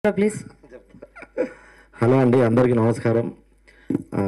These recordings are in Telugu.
ప్లీజ్ హలో అండి అందరికీ నమస్కారం ఆ,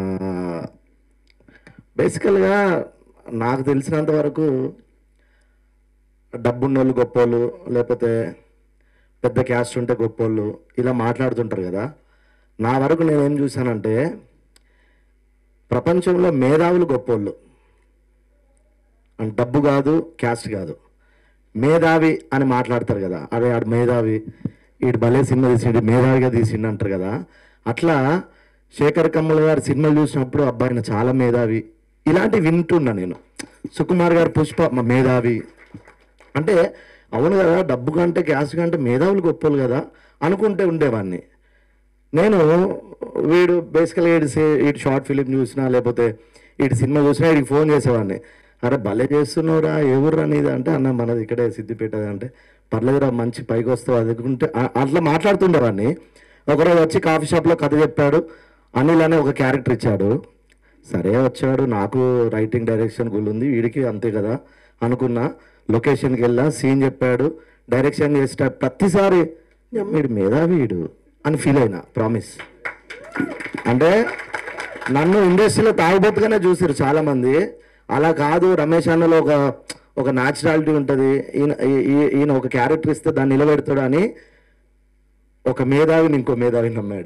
బేసికల్గా నాకు తెలిసినంత వరకు డబ్బున్నోళ్ళు గొప్పోళ్ళు లేకపోతే పెద్ద క్యాస్ట్ ఉంటే గొప్పోళ్ళు ఇలా మాట్లాడుతుంటారు కదా నా వరకు నేనేం చూశానంటే ప్రపంచంలో మేధావులు గొప్పోళ్ళు అంటే డబ్బు కాదు క్యాస్ట్ కాదు మేధావి అని మాట్లాడతారు కదా అదే ఆడు మేధావి ఈడు భలే సినిమా తీసిండు మేధావిగా తీసిండు అంటారు కదా అట్లా శేఖర్ కమ్మల్ గారి సినిమాలు చూసినప్పుడు అబ్బాయిన చాలా మేధావి ఇలాంటివి వింటున్నా నేను సుకుమార్ గారు పుష్ప మ- మేధావి అంటే అవును కదా డబ్బు కంటే క్యాస్ట్ కంటే మేధావులు గొప్పలు కదా అనుకుంటే ఉండేవాడిని నేను వీడు బేసికల్గా వీడి సే- వీడి షార్ట్ ఫిలిం చూసినా లేకపోతే వీడి సినిమా చూసినా వీడికి ఫోన్ చేసేవాడిని అరే భలే చేస్తున్నావురా ఏ ఊర్రా నీది అంటే అన్న మనది ఇక్కడే సిద్దిపేట అంటే పర్లేదురా మంచి పైకి వస్తావు అదుకుంటే అట్లా మాట్లాడుతుండేవాడిని ఒకరోజు వచ్చి కాఫీ షాప్లో కథ చెప్పాడు అనిల్ అనే ఒక క్యారెక్టర్ ఇచ్చాడు సరే వచ్చాడు నాకు రైటింగ్ డైరెక్షన్ గుల్ ఉంది వీడికి అంతే కదా అనుకున్నా లొకేషన్కి వెళ్ళా సీన్ చెప్పాడు డైరెక్షన్ చేసేట ప్రతిసారి వీడు మేధావి వీడు అని ఫీల్ అయినా ప్రామిస్ అంటే నన్ను ఇండస్ట్రీలో తాగుబోతుగానే చూసారు చాలా మంది అలా కాదు రమేష్ అన్నలో ఒక ఒక న్యాచురాలిటీ ఉంటుంది ఈయన ఈ- ఈ- ఈయన ఒక క్యారెక్టర్ ఇస్తే దాన్ని నిలబెడతాడు అని ఒక మేధావిని ఇంకో మేధావిని నమ్మాడు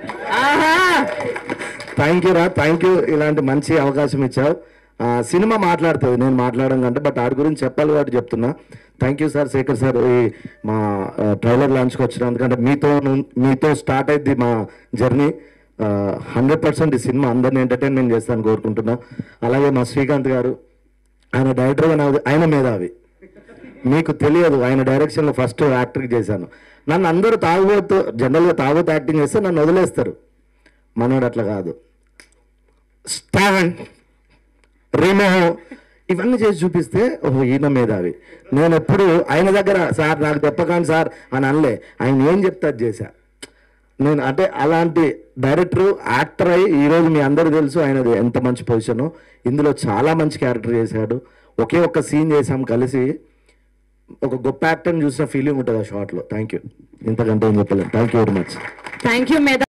థ్యాంక్ యూ రా థ్యాంక్ యూ ఇలాంటి మంచి అవకాశం ఇచ్చావు ఆ, సినిమా మాట్లాడుతుంది నేను మాట్లాడడం కంటే బట్ ఆడి గురించి చెప్పాలి కాబట్టి చెప్తున్నా thank you sir Shekhar sir ఈ మా ట్రైలర్ లాంచ్కి వచ్చినందుకు అంటే మీతో ను- మీతో స్టార్ట్ అయింది మా జర్నీ హండ్రెడ్ పర్సెంట్ ఈ సినిమా అందరిని ఎంటర్టైన్మెంట్ చేస్తాను కోరుకుంటున్నా అలాగే మా శ్రీకాంత్ గారు ఆయన డైరెక్టర్గా నాకు ఆయన మేధావి మీకు తెలియదు ఆయన డైరెక్షన్లో ఫస్ట్ యాక్టర్కి చేశాను నన్ను అందరూ తాగుబోతు జనరల్గా తాగుబోతు యాక్టింగ్ చేస్తే నన్ను వదిలేస్తారు మనోడు అట్లా కాదు స్టాండ్ రిమో ఇవన్నీ చేసి చూపిస్తే ఓహో ఈయన మేధావి నేను ఎప్పుడు ఆయన దగ్గర సార్ నాకు చెప్పకండి సార్ అని అనలే ఆయన ఏం చెప్తే అది చేశా నేను అంటే అలాంటి డైరెక్టర్ యాక్టర్ అయ్యి ఈరోజు మీ అందరూ తెలుసు ఆయనది ఎంత మంచి పొజిషను ఇందులో చాలా మంచి క్యారెక్టర్ చేశాడు ఒకే ఒక్క సీన్ చేసాం కలిసి ఒక గొప్ప యాక్టర్ని చూసిన ఫీలింగ్ ఉంటుంది ఆ షార్ట్లో థ్యాంక్ యూ ఇంతకంటే ఏం చెప్పలేదు thank you very much thank you మేధా